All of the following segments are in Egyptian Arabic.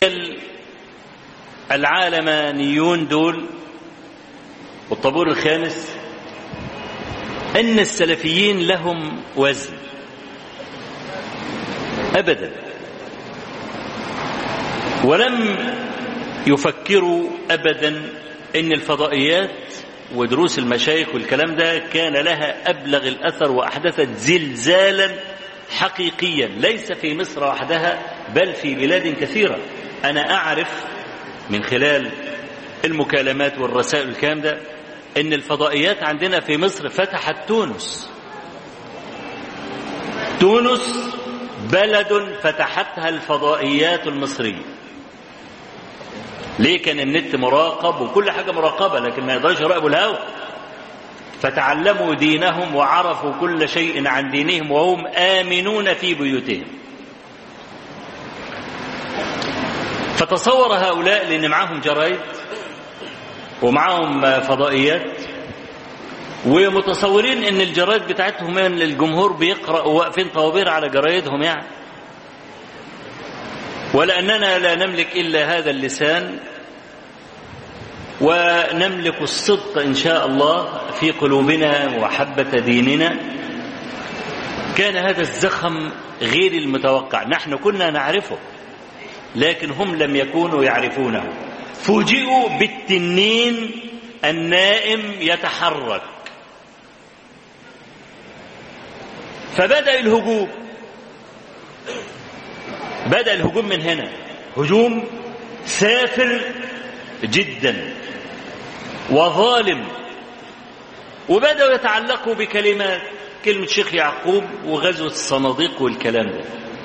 العالمانيون دول والطابور الخامس أن السلفيين لهم وزن أبدا ولم يفكروا أبدا أن الفضائيات ودروس المشايخ والكلام ده كان لها أبلغ الأثر وأحدثت زلزالا حقيقيا ليس في مصر وحدها بل في بلاد كثيرة أنا أعرف من خلال المكالمات والرسائل والكلام ده ان الفضائيات عندنا في مصر فتحت تونس تونس بلد فتحتها الفضائيات المصرية ليه كان النت مراقب وكل حاجة مراقبة لكن ما يقدرش يراقبوا الهوى فتعلموا دينهم وعرفوا كل شيء عن دينهم وهم آمنون في بيوتهم فتصور هؤلاء لأن معاهم جرايد ومعاهم فضائيات ومتصورين ان الجرايد بتاعتهم ان الجمهور بيقرأ واقفين طوابير على جرايدهم يعني ولأننا لا نملك إلا هذا اللسان ونملك الصدق إن شاء الله في قلوبنا وحبة ديننا كان هذا الزخم غير المتوقع نحن كنا نعرفه لكن هم لم يكونوا يعرفونه فوجئوا بالتنين النائم يتحرك فبدأ الهجوم بدأ الهجوم من هنا هجوم سافر جدا وظالم وبدأوا يتعلقوا بكلمات كلمة شيخ يعقوب وغزوة الصناديق والكلام ده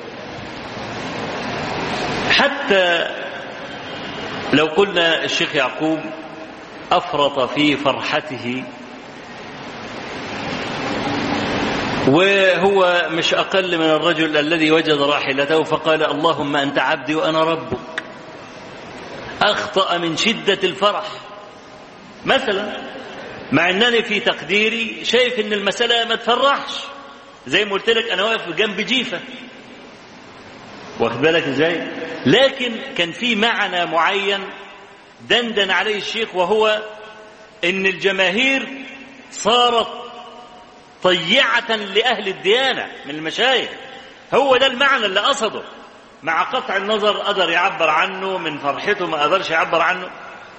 حتى لو قلنا الشيخ يعقوب أفرط في فرحته وهو مش أقل من الرجل الذي وجد راحلته فقال اللهم أنت عبدي وأنا ربك أخطأ من شدة الفرح مثلا مع أنني في تقديري شايف أن المسألة ما تفرحش زي ما قلت لك أنا واقف جنب جيفة واخد بالك ازاي لكن كان في معنى معين دندن عليه الشيخ وهو ان الجماهير صارت طيعة لأهل الديانة من المشايخ هو ده المعنى اللي قصده مع قطع النظر قدر يعبر عنه من فرحته ما قدرش يعبر عنه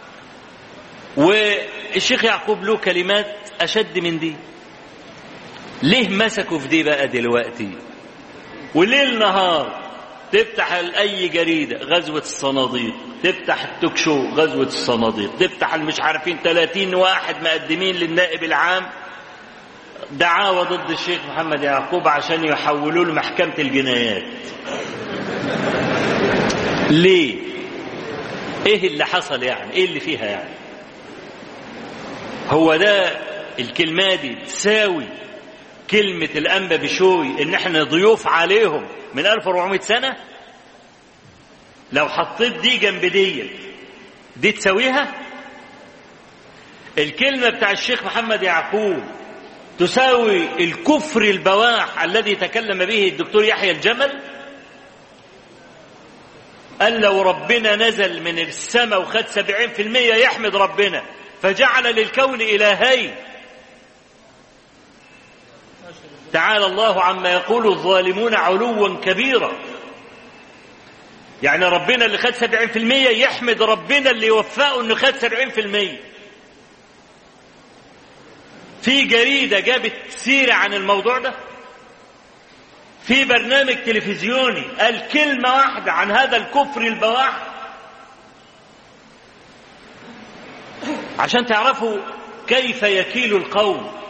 والشيخ يعقوب له كلمات أشد من دي ليه مسكوا في دي بقى دلوقتي وليل نهار تفتح اي جريده غزوه الصناديق تفتح التوك شو غزوه الصناديق تفتح المش عارفين 30 واحد مقدمين للنائب العام دعاوى ضد الشيخ محمد يعقوب عشان يحولوا له محكمه الجنايات ليه ايه اللي حصل يعني ايه اللي فيها يعني هو ده الكلمه دي تساوي كلمة الأنبا بشوي إن إحنا ضيوف عليهم من 1400 سنة لو حطيت دي جنب دي دي تساويها الكلمة بتاع الشيخ محمد يعقوب تساوي الكفر البواح الذي تكلم به الدكتور يحيى الجمل قال لو ربنا نزل من السماء وخد سبعين في المية يحمد ربنا فجعل للكون إلهين تعالى الله عما يقول الظالمون علوا كبيرا يعني ربنا اللي خد سبعين في المية يحمد ربنا اللي يوفقه انه خد سبعين في المية في جريدة جابت سيرة عن الموضوع ده في برنامج تلفزيوني قال كلمة واحدة عن هذا الكفر البواح عشان تعرفوا كيف يكيل القوم